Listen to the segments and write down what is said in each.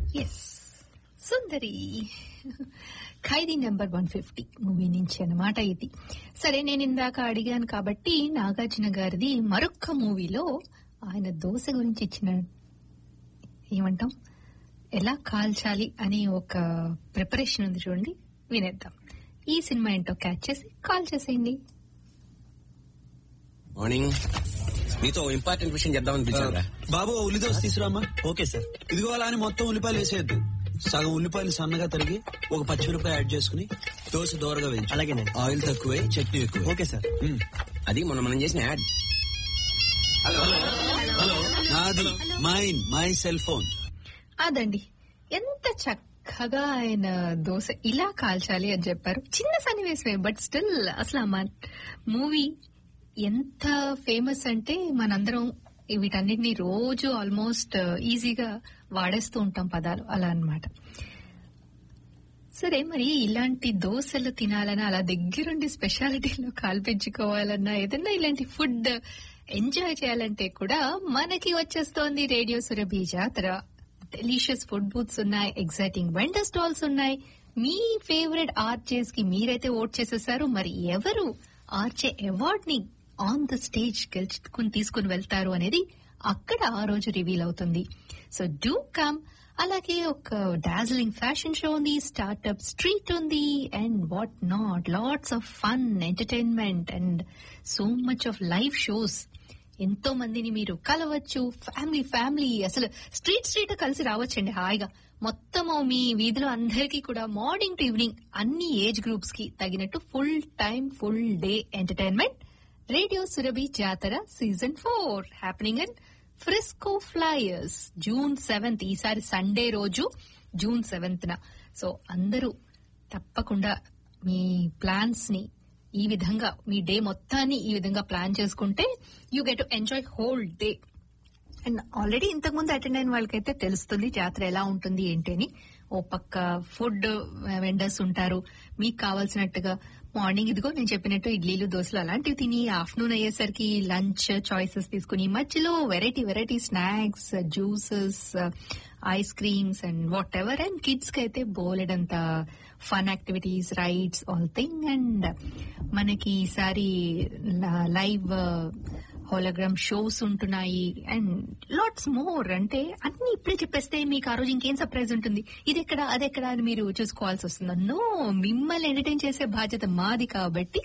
Yes Sundari Khaidi number one fifty movie నుంచి అన్నమాట ఇది సరే నేను ఇందాక అడిగాను కాబట్టి నాగార్జున గారిది మరొక్క మూవీలో ఆయన దోశ గురించి ఇచ్చిన ఏమంటాం ఎలా కాల్చాలి అనే ఒక ప్రిపరేషన్ ఉంది చూడండి వినేద్దాం ఈ సినిమా ఏంటో క్యాచ్ చేసి కాల్ చేసేయండి మార్నింగ్ మీతో ఇంపార్టెంట్ విషయం చెప్దామని పిలిచారా బాబు ఓ ఉల్లి దోశ తీసుకురామా ఓకే సార్ ఇదిగో అలా అని మొత్తం ఉల్లిపాయలు వేసేయద్దు సగం ఉల్లిపాయలు సన్నగా తరిగి ఒక పచ్చిమిరపకాయ యాడ్ చేసుకుని దోశ దోరగా వేయించు అలాగేనండి. ఆయిల్ తక్కువే చట్నీ ఎక్కువ ఓకే సార్ మ్మ్. అది మొన్న మనం చేసిన యాడ్ హలో నాది మైన్ మై సెల్ ఫోన్ అదండి ఎంత చక్కగా ఆయన దోశ ఇలా కాల్చాలి అని చెప్పారు చిన్న సన్నివేశమే బట్ స్టిల్ అసలు ఆ మూవీ ఎంత ఫేమస్ అంటే మనందరం వీటన్నిటిని రోజు ఆల్మోస్ట్ ఈజీగా వాడేస్తూ ఉంటాం పదాలు అలా అన్నమాట సరే మరి ఇలాంటి దోశలు తినాలన్నా అలా దగ్గరుండి స్పెషాలిటీలో కాల్పించుకోవాలన్నా ఏదన్నా ఇలాంటి ఫుడ్ ఎంజాయ్ చేయాలంటే కూడా మనకి వచ్చేస్తోంది radio Surabhi Jathara delicious food booths ఉన్నాయి ఎగ్జైటింగ్ వెండర్ స్టాల్స్ ఉన్నాయి మీ ఫేవరెట్ ఆర్చేస్ కి మీరైతే ఓట్ చేసేసారు మరి ఎవరు ఆర్చే అవార్డ్ ని ఆన్ ద స్టేజ్ గెలుచుకుని తీసుకుని వెళ్తారు అనేది అక్కడ ఆ రోజు రివీల్ అవుతుంది సో డూ కమ్ అలాగే ఒక డార్జిలింగ్ ఫ్యాషన్ షో ఉంది స్టార్ట్అప్ స్ట్రీట్ ఉంది and what not lots of fun entertainment and so much of live shows ఎంతో మందిని మీరు కలవచ్చు ఫ్యామిలీ ఫ్యామిలీ అసలు స్ట్రీట్ స్ట్రీట్ కలిసి రావచ్చండి హాయిగా మొత్తము మీ వీధిలో అందరికీ కూడా మార్నింగ్ టు ఈవినింగ్ అన్ని ఏజ్ గ్రూప్స్ కి తగినట్టు full time full day entertainment radio Surabhi Jathara season four happening and Frisco flyers June seventh ఈసారి సండే రోజు జూన్ సెవెంత్ న సో అందరూ తప్పకుండా మీ ప్లాన్స్ ని ఈ విధంగా మీ డే మొత్తాన్ని ఈ విధంగా ప్లాన్ చేసుకుంటే you get to enjoy whole day and already ఇంతకు ముందు అటెండ్ అయిన వాళ్ళకైతే తెలుస్తుంది జాతర ఎలా ఉంటుంది ఏంటి అని ఓ పక్క ఫుడ్ వెండర్స్ ఉంటారు మీకు కావాల్సినట్టుగా మార్నింగ్ ఇదిగో నేను చెప్పినట్టు ఇడ్లీలు దోశలు అలాంటివి తిని ఆఫ్టర్నూన్ అయ్యేసరికి లంచ్ చాయిసెస్ తీసుకుని మధ్యలో variety variety snacks juices ice creams and whatever and kids కి అయితే బోలెడంత fun activities rides all thing and మనకి ఈసారి లైవ్ హోలోగ్రామ్ షోస్ ఉంటున్నాయి అండ్ లాట్స్ మోర్ అంటే అన్ని ఇప్పుడే చెప్పేస్తే మీకు ఆ రోజు ఇంకేం సర్ప్రైజ్ ఉంటుంది ఇది ఎక్కడ అది ఎక్కడ అని మీరు చూసుకోవాల్సి వస్తుంది నో మిమ్మల్ని ఎంటర్టైన్ చేసే బాధ్యత మాది కాబట్టి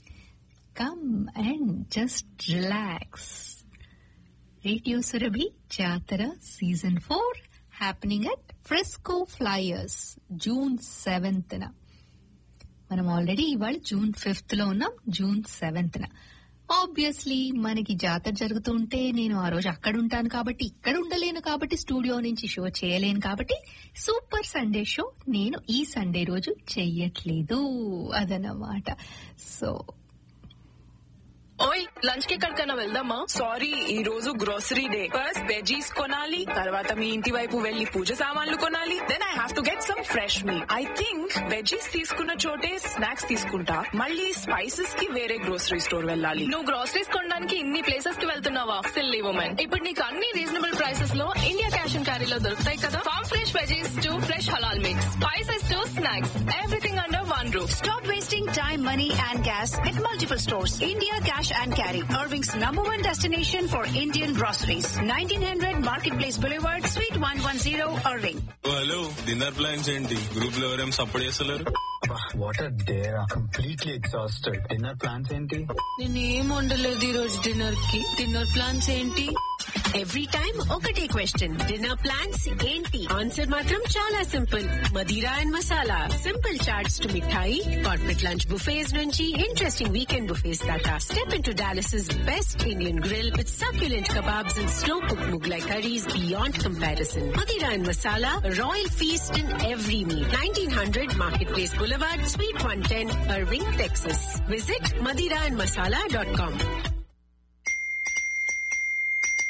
come and just relax radio Surabhi Jathara season four happening at Fresco Flyers June seventh న మనం ఆల్రెడీ ఇవాళ జూన్ ఫిఫ్త్ లో ఉన్నాం జూన్ సెవెంత్ న ఆబ్వియస్లీ మనకి జాతర జరుగుతూ ఉంటే నేను ఆ రోజు అక్కడ ఉంటాను కాబట్టి ఇక్కడ ఉండలేను కాబట్టి స్టూడియో నుంచి షో చేయలేను కాబట్టి సూపర్ సండే షో నేను ఈ సండే రోజు చెయ్యట్లేదు అదనమాట సో ఓయ్ లంచ్ కి ఎక్కడికైనా వెళ్దామా సారీ ఈ రోజు గ్రోసరీ డే ఫస్ట్ వెజీస్ కొనాలి తర్వాత మీ ఇంటి వైపు వెళ్లి పూజ సామాన్లు కొనాలి then I have to get some fresh meat I think veggies తీసుకున్న చోటే స్నాక్స్ తీసుకుంటా మళ్ళీ స్పైసెస్ కి వేరే గ్రోసరీ స్టోర్ వెళ్ళాలి నువ్వు గ్రోసరీస్ కొనడానికి ఇన్ని ప్లేసెస్ కి వెళ్తున్నావా సిల్లీ ఉమెన్ ఇప్పుడు నీకు అన్ని రీజనబుల్ ప్రైసెస్ లో ఇండియా క్యాష్ అండ్ క్యారీలో దొరుకుతాయి కదా farm fresh veggies to fresh halal mix spices to snacks everything under one roof Stop wasting time, money, and gas at multiple stores. India Cash and Carry, Irving's number one destination for Indian groceries. 1900 Marketplace Boulevard, Suite 110, Irving. Hello dinner plans ఏంటి group లో ఎవరేం support చేస్తలేరు what are there completely exhausted dinner plans ఏంటి నేనేం వండలేదు ఈ రోజు dinner కి డిన్నర్ ప్లాన్స్ ఏంటి ఎవ్రీ టైం ఒకటే క్వశ్చన్ డిన్నర్ ప్లాన్స్ ఏంటి ఆన్సర్ మాత్రం చాలా simple Madira and Masala simple chats to mithai corporate lunch buffets నుంచి ఇంట్రెస్టింగ్ వీకెండ్ బుఫేస్ దాకా step in to Dallas best Indian grill with succulent kebabs and slow cooked Mughlai curries beyond comparison. Madira and Masala, a royal feast in every meal. 1900 Marketplace Boulevard, Suite 110, Irving, Texas. Visit madiraandmasala.com.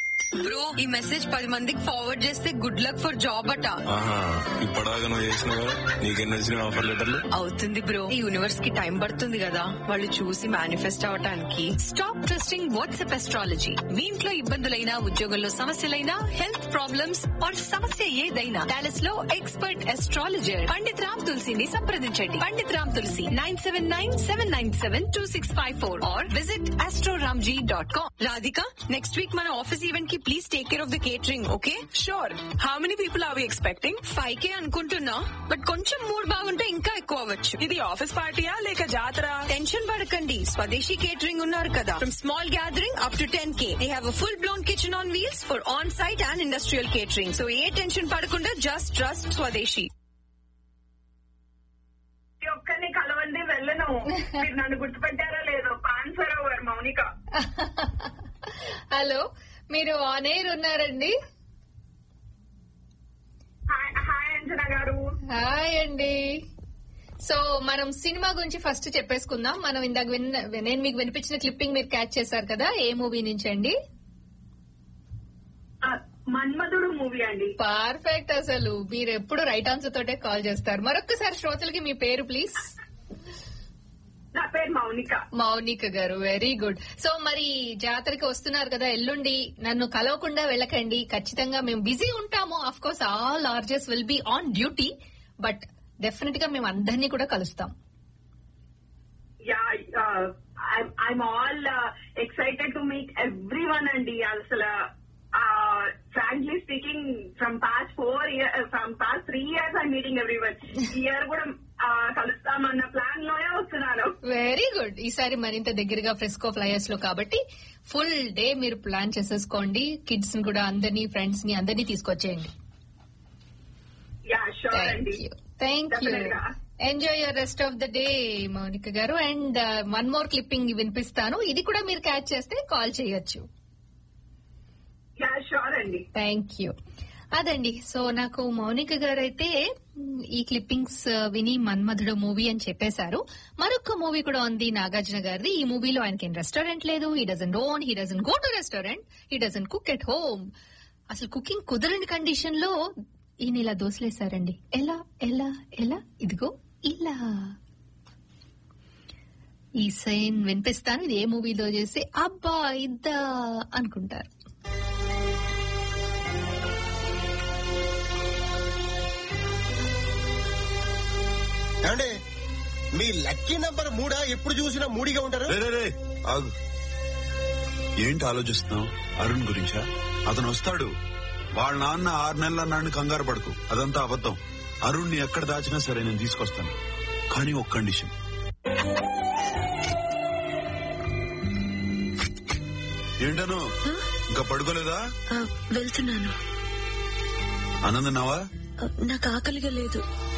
Bro ఈ message పది మందికి forward చేస్తే good luck for job అట ఆహా ఇప్పటిదాకా నువ్వు చేసినావు నీకెన్ని వచ్చినాయి ఆఫర్ లెటర్లు అవుతుంది బ్రో ఈ యూనివర్స్ కి టైం పడుతుంది కదా వాళ్ళు చూసి మేనిఫెస్ట్ అవటానికి స్టాప్ ట్రస్టింగ్ వాట్సాప్ ఎస్ట్రాలజీ మీ ఇంట్లో ఇబ్బందులైనా ఉద్యోగంలో సమస్యలైనా హెల్త్ ప్రాబ్లమ్స్ ఆర్ సమస్య ఏదైనా డాలస్ లో ఎక్స్పర్ట్ ఎస్ట్రాలజర్ పండిత్ రామ్ తులసిని సంప్రదించండి Pandit Ram Tulasi nine seven nine seven nine seven two six five four or visit Astroramji dot com Radhika next week మన ఆఫీస్ ఈవెంట్ కి please take care of the catering okay sure how many people are we expecting five K అనుకుంటున్నా but కొంచెం mood బాగుంటే ఇంకా ఎక్కువ అవ్వచ్చు ఇది office పార్టీయా లేక జాతర టెన్షన్ పడకండి స్వదేశీ కేటరింగ్ ఉన్నారు కదా from small gathering up to ten K they have full blown kitchen on wheels for on site and industrial catering so ఏ టెన్షన్ పడకుండా జస్ట్ ట్రస్ట్ స్వదేశీ ఒక్కరిని కలవండి వెళ్ళను మీరు నన్ను గుర్తుపెట్టారో లేదో పాన్ సరోవర్ మౌనిక హలో మీరు ఆన్ ఎయిర్ ఉన్నారండి hi hi Anjana garu hi అండి సో మనం సినిమా గురించి ఫస్ట్ చెప్పేసుకుందాం మనం ఇందాక విన్న నేను మీకు వినిపించిన క్లిప్పింగ్ మీరు క్యాచ్ చేశారు కదా ఏ మూవీ నుంచి అండి ఆ, మన్మధుడు మూవీ అండి పర్ఫెక్ట్ అసలు మీరు ఎప్పుడు రైట్ ఆన్సర్ తోటే కాల్ చేస్తారు మరొకసారి శ్రోతలకి మీ పేరు ప్లీజ్ నా పేరు మౌనిక మౌనిక గారు వెరీ గుడ్ సో మరి జాతరకి వస్తున్నారు కదా ఎల్లుండి నన్ను కలవకుండా వెళ్ళకండి ఖచ్చితంగా మేము బిజీ ఉంటాము of course all RJs will be on duty but definite గా మేము అందరినీ కూడా కలుస్తాం yeah I'm all excited to meet everyone అండి అసలు frankly speaking from past four year from past three years I meeting every one year కూడా ఆ, కలుస్తామన్న plan లోనే వస్తున్నాను వెరీ గుడ్ ఈసారి మరింత దగ్గరగా ఫ్రెస్కో ఫ్లయర్స్ లో కాబట్టి ఫుల్ డే మీరు ప్లాన్ చేసేసుకోండి కిడ్స్ ని కూడా అందరినీ ఫ్రెండ్స్ ని అందరినీ తీసుకొచ్చేయండి యా షూర్ అండి థ్యాంక్ యూ Definitely గా. Enjoy your rest of the day Mounika garu and one more clipping వినిపిస్తాను ఇది కూడా మీరు క్యాచ్ చేస్తే కాల్ చేయొచ్చు యా షూర్ అండి థ్యాంక్ యూ అదండి సో నాకు మౌనిక గారు అయితే మ్, ఈ క్లిప్పింగ్స్ విని మన్మధుడు మూవీ అని చెప్పేశారు మరొక మూవీ కూడా ఉంది నాగార్జున గారిది ఈ మూవీలో ఆయనకి రెస్టారెంట్ లేదు he doesn't own he doesn't go to restaurant he doesn't cook at home అసలు కుకింగ్ కుదరని కండిషన్ లో ఈయన ఇలా దోసలేశారండి ఎలా ఎలా ఎలా ఇదిగో ఇలా ఈ సైన్ వినిపిస్తాను ఇది ఏ మూవీలో చేస్తే అబ్బా ఇద్దా అనుకుంటారు ఏమండి మీ లక్కీ నంబర్ మూడా ఎప్పుడు చూసినా మూడిగా ఉంటారు రే, రే, రే, ఆగు ఏంటి ఆలోచిస్తున్నావు అరుణ్ గురించా అతను వస్తాడు వాళ్ళ నాన్న ఆరు నెలలు అన్నాడు కంగారు పడుకు అదంతా అబద్ధం అరుణ్ ని ఎక్కడ దాచినా సరే నేను తీసుకొస్తాను కానీ ఒక కండిషన్ ఏంటను ఇంకా పడుకోలేదా వెళ్తున్నాను ఆనందన్నావా నాకు ఆకలిగా లేదు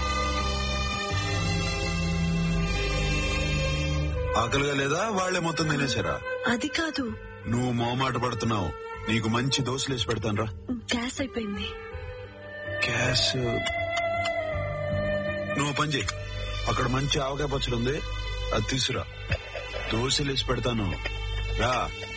ఆకలిగా లేదా వాళ్లే మొత్తం తినేశారా అది కాదు నువ్వు మోమాట పడుతున్నావు నీకు మంచి దోశలు వేసి పెడతాను రా గ్యాస్ అయిపోయింది గ్యాస్ నువ్వు పని చేయి అక్కడ మంచి ఆవకాయ పచ్చడి ఉంది అది తీసురా దోశలు వేసి పెడతాను రా